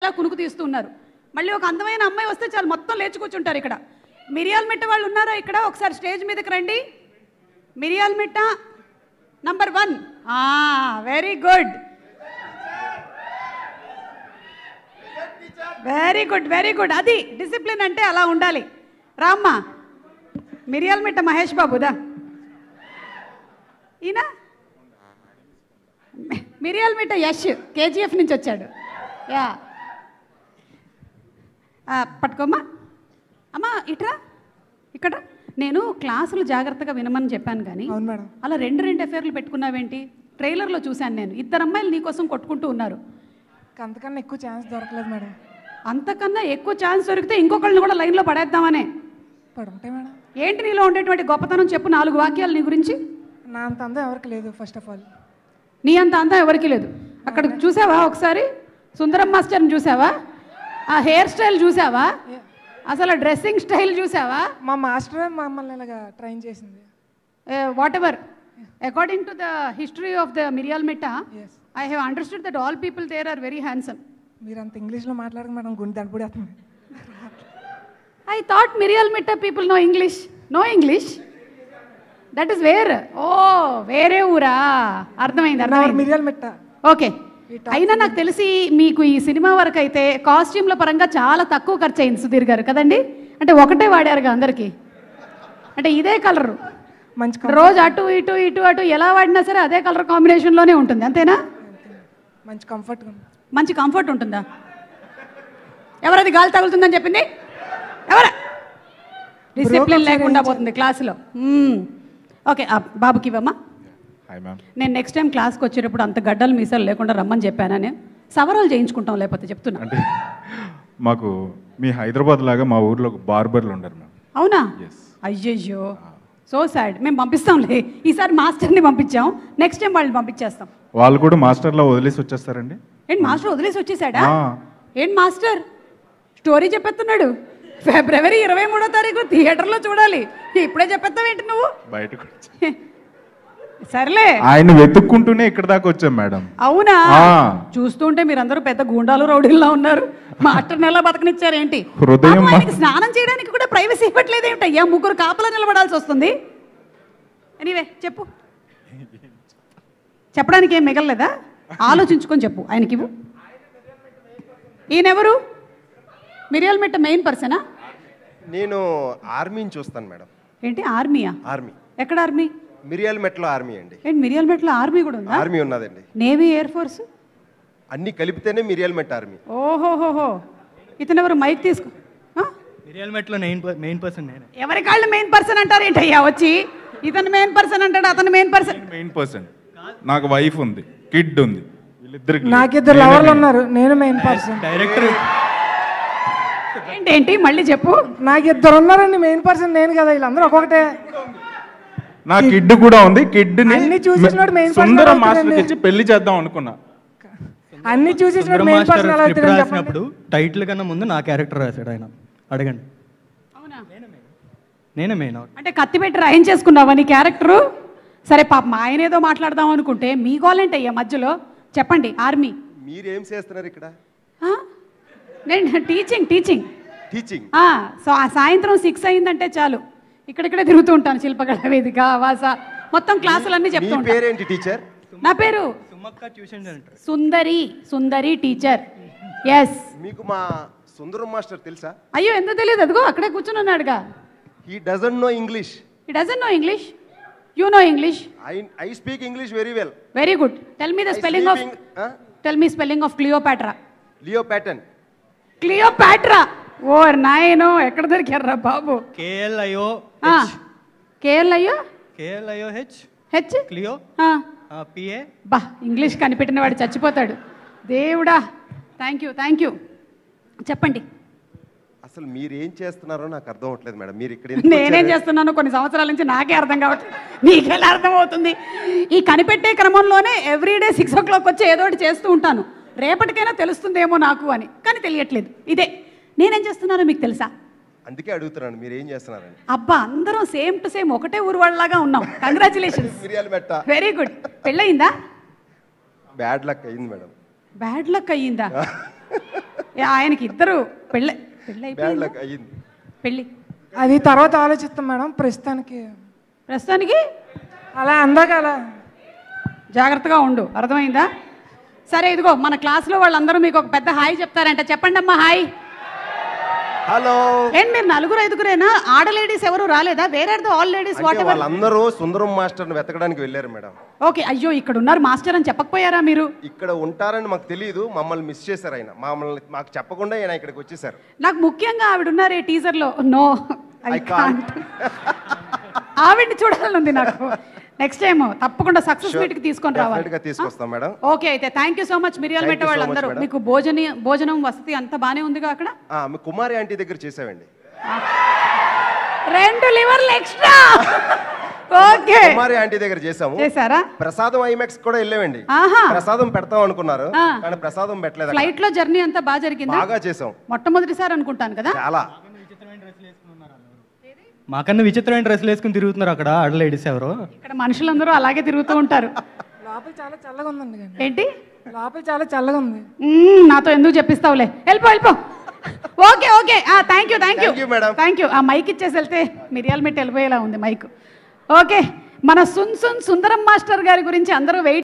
ఇలా కునుకు తీస్తూ ఉన్నారు మళ్ళీ ఒక అందమైన అమ్మాయి వస్తే చాలు మొత్తం లేచి కూర్చుంటారు ఇక్కడ మిరియాల మిట్ట వాళ్ళు ఉన్నారా ఇక్కడ ఒకసారి స్టేజ్ మీదకి రండి Miriyala Mitta number one very good very good very good అది డిసిప్లిన్ అంటే అలా ఉండాలి రామ్మా మిరియాల మిట్ట మహేష్ బాబుదా ఈయన మి- మిరియాల మిట్ట యష్ కేజీఎఫ్ నుంచి వచ్చాడు యా ఆ, పట్టుకోమ్మా అమ్మా ఇట్రా ఇక్కడ నేను క్లాసులు జాగ్రత్తగా వినమని చెప్పాను కానీ అవును మేడం అలా రెండు రెండు ఎఫ్ఐఆర్లు పెట్టుకున్నావేంటి ట్రైలర్లో చూశాను నేను ఇద్దరు అమ్మాయిలు నీకోసం కొట్టుకుంటూ ఉన్నారు అంతకన్నా ఎక్కువ ఛాన్స్ దొరకలేదు మేడం అంతకన్నా ఎక్కువ ఛాన్స్ దొరికితే ఇంకొకళ్ళని కూడా లైన్లో పడేద్దామనే పడుంటాయి మేడం ఏంటి నీలో ఉండేటువంటి గొప్పతనం చెప్పు నాలుగు వాక్యాలు నీ గురించి నా అంత అందం ఎవరికి లేదు ఫస్ట్ ఆఫ్ ఆల్ నీ అంత అందం ఎవరికి లేదు అక్కడ చూసావా ఒకసారి సుందరం మాస్టర్ని చూసావా ఆ హెయిర్ స్టైల్ చూసావా అసలు డ్రెస్సింగ్ స్టైల్ చూసావా మా మాస్టరే మమ్మల్ని ఇలాగా ట్రైన్ చేసింది whatever according to the history of the Miriyala Mitta as I have understood that all people there are very handsome మీరు అంత ఇంగ్లీష్లో మాట్లాడక మేడం గుండె దడపడేస్తుంది I thought Miriyala Mitta people no English no English that is where ఓ వేరే ఊరా అర్థమైంది అర్థమైంది మిరియాల మిట్ట ఓకే అయినా నాకు తెలిసి మీకు ఈ సినిమా వరకు అయితే కాస్ట్యూమ్ల పరంగా చాలా తక్కువ ఖర్చు అయింది సుధీర్ గారు కదండి అంటే ఒకటే వాడారుగా అందరికి అంటే ఇదే కలరు మంచి రోజు అటు ఇటు ఇటు అటు ఎలా వాడినా సరే అదే కలర్ కాంబినేషన్లోనే ఉంటుంది అంతేనా మంచి కంఫర్ట్ మంచి కంఫర్ట్ ఉంటుందా ఎవరది గాలి తగులుతుందని చెప్పింది ఎవరు డిసిప్లిన్ లేకుండా పోతుంది క్లాసులో ఓకే బాబుకి ఇవ్వమ్మా హాయ్ మ్యామ్ నేను నెక్స్ట్ టైం క్లాస్కి వచ్చేటప్పుడు అంత గడ్డలు మీసాలు లేకుండా రమ్మని చెప్పానని సవరాలు చేయించుకుంటాం లేకపోతే చెప్తున్నా అంటే మాకు మీ హైదరాబాద్ లాగా మా ఊర్లో ఒక బార్బర్లు ఉండరు మ్యామ్ అవునా ఎస్ అయ్యయ్యో సో సాడ్ మేము పంపిస్తాంలే ఈసారి మాస్టర్ని పంపించాం నెక్స్ట్ టైం వాళ్ళని పంపించేస్తాం వాళ్ళు కూడా మాస్టర్లా వదిలేసి వచ్చేస్తారండి ఏంటి మాస్టర్ వదిలేసి వచ్చేసాడా ఆ. ఏంటి మాస్టర్ స్టోరీ చెప్పేస్తున్నాడు ఫిబ్రవరి ఇరవై మూడో తారీఖు థియేటర్లో చూడాలి ఇప్పుడే చెప్పేస్తావేంటి నువ్వు బయటకు వచ్చి సర్లే ఆయన వెతుక్కుంటూనే ఇక్కడ దాకా వచ్చాం మేడం అవునా ఆ. చూస్తుంటే మీరందరూ పెద్ద గూండాలు రౌడీల్లా ఉన్నారు మాస్టర్ ఎలా బతకనిచ్చారేంటి హృదయం పాపం ఆయనకి స్నానం చేయడానికి కూడా ప్రైవసీ ఇవ్వట్లేదు ఏమిటయ్యా ముగ్గురు కాపలా నిలబడాల్సి వస్తుంది ఎనీవే చెప్పు చెప్పడానికి ఏం మిగలలేదా ఆలోచించుకొని చెప్పు ఆయనకి ఇవ్వు ఈయనెవరు మిరియల్ మిట్ట మెయిన్ పర్సనా నేను ఆర్మీని చూస్తాను మేడం ఏంటి ఆర్మీయా ఆర్మీ ఎక్కడ ఆర్మీ మిరియాల మెట్లో ఆర్మీ అండి ఏంటి మిరియల్ మెట్లో ఆర్మీ కూడా ఉందా ఆర్మీ ఉన్నదండి నేవీ ఎయిర్ ఫోర్స్ అన్ని కలిపితేనే మిరియాల మెట్ ఆర్మీ ఓహోహోహో ఇతను ఎవరు మైక్ తీసుకో ఆ? మిరియల్ మెట్లో మెయిన్ మెయిన్ పర్సన్ నేనే ఎవరి కాళ్ళు మెయిన్ పర్సన్ అంటారు ఏంటయ్యా వచ్చి ఇతను మెయిన్ పర్సన్ అంటాడు అతను మెయిన్ పర్సన్ మెయిన్ పర్సన్ నాకు వైఫ్ ఉంది కిడ్ ఉంది వీళ్ళిద్దరికి నాకిద్దరు లవర్లు ఉన్నారు నేను మెయిన్ పర్సన్ డైరెక్టర్ ఏంటి ఏంటి మళ్ళీ చెప్పు నాకు ఇద్దరు ఉన్నారండి మెయిన్ పర్సన్ నేను కదా వీళ్ళందరూ ఒక్కొక్కటే నా కిడ్ కూడా ఉంది కిడ్ అన్ని చూసేసినోడు main person సుందర అవుతాడండి. మాస్టర్కి ఇచ్చి పెళ్లి చేద్దాం అనుకున్నా అన్ని చూసి సుందర మెయిన్ మాస్టర్ పర్సన్ ఎలా స్క్రిప్ట్ అవుతాడని చెప్పండి రాసినప్పుడు టైటిల్ కన్నా ముందు నా క్యారెక్టర్ రాశాడు ఆయన అడగండి అవునా నేనే మెయిన్ అంటే కత్తి పెట్టి రాయించేసుకున్నావా నీ క్యారెక్టరు సరే పాప మా ఆయన ఏదో మాట్లాడదాం అనుకుంటే మీ గోలేంటి అయ్యా మధ్యలో చెప్పండి ఆర్మీ మీరేం చేస్తున్నారు ఇక్కడ ఆ? నేను టీచింగ్ టీచింగ్ టీచింగ్ ఆ, సో ఆ సాయంత్రం సిక్స్ అయిందంటే చాలు ఇక్కడిక్కడే తిరుగుతూ ఉంటాను శిల్పకళ వేదిక వాస మొత్తం క్లాసులన్నీ మీ చెప్తూ ఉంటాను పేరేంటి టీచర్ నా పేరు Sumakka tuition centre Sundari Sundari teacher yes మీకు మా సుందరం మాస్టర్ తెలుసా అయ్యో ఎందుకు తెలియదు అదిగో అక్కడే కూర్చుని ఉన్నాడుగా హీ డజంట్ నో ఇంగ్లీష్ ఈ doesn't know English you know English I I speak English very well very good tell me the spelling of tell me spelling of Cleopatra Leo pattern Cleopatra ఓ నాయనో ఎక్కడ దొరికారా బాబు KLIO KL అయ్యో KLIO H H Cleo PA బా English కనిపెట్టిన వాడు చచ్చిపోతాడు దేవుడా థ్యాంక్ యూ థ్యాంక్ యూ చెప్పండి అసలు మీరు ఏం చేస్తున్నారో నాకు అర్థం అవ్వట్లేదు మేడం మీరు ఇక్కడ ఎందుకు నేనేం వచ్చారు? చేస్తున్నాను కొన్ని సంవత్సరాల నుంచి నాకే అర్థం కావట్లేదు నీకెలా అర్థం అవుతుంది ఈ కనిపెట్టే క్రమంలోనే ఎవ్రీడే సిక్స్ ఓ క్లాక్ వచ్చి ఏదో ఒకటి చేస్తూ ఉంటాను రేపటికైనా తెలుస్తుందేమో నాకు అని కానీ తెలియట్లేదు ఇదే నేనేం చేస్తున్నానో మీకు తెలుసా అందుకే అడుగుతున్నాను మీరు ఏం చేస్తున్నారని అబ్బా అందరం సేమ్ టు సేమ్ ఒకటే ఊరు వాళ్ళలాగా ఉన్నాం congratulations Miriyala Metta very good పెళ్ళయిందా బ్యాడ్ లక్ అయింది మేడం బ్యాడ్ లక్ అయ్యిందా ఏ, ఆయనకి ఇద్దరు పెళ్ళి పెళ్ళి బ్యాడ్ అయిపోయిందా? లక్ అయ్యింది పెళ్ళి అది తర్వాత ఆలోచిస్తాం మేడం ప్రస్తుతానికి ప్రస్తుతానికి అలా అందాక అలా జాగ్రత్తగా ఉండు అర్థమైందా సరే ఇదిగో మన క్లాస్లో వాళ్ళందరూ మీకు ఒక పెద్ద హాయ్ చెప్తారంట చెప్పండి అమ్మా హాయ్ హలో ఏంటి మీరు నలుగురు ఐదుగురేనా ఆడ లేడీస్ ఎవరు రాలేదా వేరే ఆల్ లేడీస్ వాట్ అంటే ఎవర్ వాళ్ళందరూ సుందరం మాస్టర్ని వెతకడానికి వెళ్ళారు మేడం ఓకే అయ్యో ఇక్కడ ఉన్నారు మాస్టర్ అని చెప్పకపోయారా మీరు ఇక్కడ ఉంటారని మాకు తెలియదు మమ్మల్ని మిస్ చేశారు ఆయన మమ్మల్ని మాకు చెప్పకుండా ఆయన ఇక్కడికి వచ్చేసారు నాకు ముఖ్యంగా ఆవిడ ఉన్నారే టీజర్ లో no I I can't. Can't ఆవిడ్ని చూడాలనుంది నాకు నెక్స్ట్ టైం తప్పకుండా సక్సెస్ Sure. మీట్ కి తీసుకొని రావాలి Definitely గా తీసుకొస్తాం మేడం ఓకే అయితే thank you so much Miriyala Thank మెట్ట you so much, వాళ్ళందరూ madam. మీకు భోజన భోజనం వసతి అంతా బానే ఉందిగా అక్కడ ఆ, మీ కుమారి ఆంటీ దగ్గర చేసామండి రెండు లివర్లు ఎక్స్ట్రా ఓకే కుమారి ఆంటీ దగ్గర చేసాము చేశారా ప్రసాదం ఐమాక్స్ కూడా వెళ్ళామండి ఆహా ప్రసాదం పెడతాం అనుకున్నారు ఆ. కానీ ప్రసాదం పెట్టలేదు అక్కడ. ఫ్లైట్ లో జర్నీ అంతా బాగా జరిగిందా బాగా చేసాం మొట్టమొదటిసారి అనుకుంటాను కదా చాలా మాకన్నా విచిత్రమైన డ్రెస్సులు వేసుకుని తిరుగుతున్నారు అక్కడ ఆడ లేడీస్ ఎవరు ఇక్కడ మనుషులందరూ అలాగే తిరుగుతూ ఉంటారు లోపల చాలా చల్లగా ఉందండి కానీ ఏంటి లోపల చాలా చల్లగా ఉంది మ్మ్, నాతో ఎందుకు చెప్పిస్తావులే వెళ్ళిపో వెళ్ళిపో okay okay thank you thank you Thank you, madam. Thank you ఆ మైక్ ఇచ్చేసి వెళ్తే మిరియాల మెట్టి వెళ్ళిపోయేలా ఉంది మైక్ ఓకే మన సున్ సున్ సుందరం మాస్టర్ గారి గురించి అందరూ వెయిట్